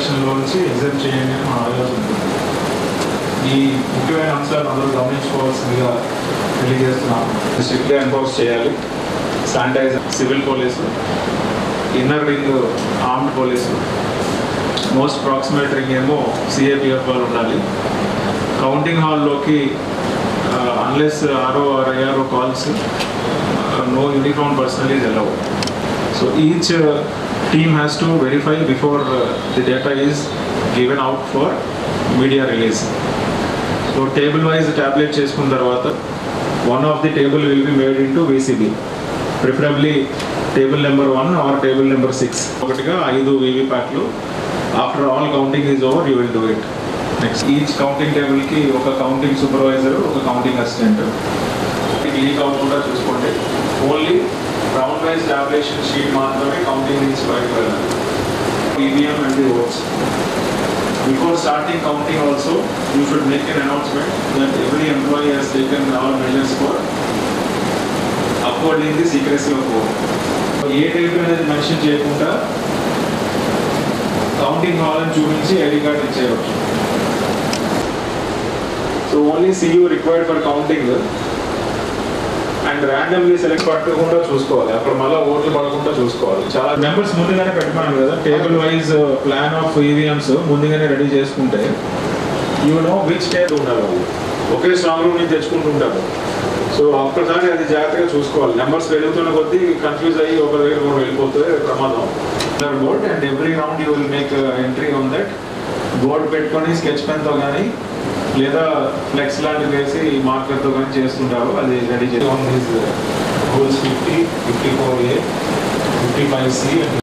సెక్షన్లోంచి exam చేయండి అని మనం అడగాల్సి ఉంటుంది ఈ ముఖ్యమైన అంశాలను అందరూ గమనించుకోవాల్సిందిగా తెలియజేస్తున్నాము స్ట్రిక్ట్గా ఎన్ఫోర్స్ చేయాలి sanitizer civil police inner ring armed police most proximate ring ఏమో సిఏపిఎఫ్ వాళ్ళు ఉండాలి కౌంటింగ్ హాల్లోకి unless RO or ARO calls no uniform personnel is allowed so each team has to verify before the data is given out for media release so table wise tablet చేసుకున్న తర్వాత one of the table will be made into VCB preferably table number one or table number six ఒకటిగా ఐదు వీవీ ప్యాట్లు after all counting is over you will do it next each counting టేబుల్కి ఒక counting supervisor ఒక counting assistant leak అవ్వకుండా చూసుకోండి only round wise tabulation sheet మాత్రమే కౌంటింగ్ నుంచి బయటకు వెళ్ళాలి EVM and the votes Before starting counting also, you should make an announcement that every employee has taken all measures for upholding the secrecy of vote. ఏ table అనేది mention చేయకుండా counting hall అని చూపించి ID card ఇచ్చేయవచ్చు so only CU required for counting and ర్యాండమ్లీ select పట్టకుండా చూసుకోవాలి అక్కడ మళ్ళీ ఓట్లు పడకుండా చూసుకోవాలి చాలా మెంబర్స్ ముందుగానే పెట్టమన్నాను కదా table wise plan of EVMs ముందుగానే రెడీ చేసుకుంటే యూ నో విచ్ టేబుల్ ఉండాలి వాళ్ళు ఒకే స్ట్రాంగ్ రూమ్ నుంచి తెచ్చుకుంటుంటారు సో ఒక్కసారి అది జాగ్రత్తగా చూసుకోవాలి నెంబర్స్ పెరుగుతున్న కొద్దీ కన్ఫ్యూజ్ అయ్యి ఒక దగ్గర కూడా వెళ్ళిపోతే ప్రమాదం board and every round you will make entry on that board పెట్టుకొని స్కెచ్ పెన్తో కానీ లేదా ఫ్లెక్స్ లాంటివి వేసి మార్కర్తో కానీ చేస్తుంటారు అది రెడీ చేసి on these rules fifty fifty four A fifty five C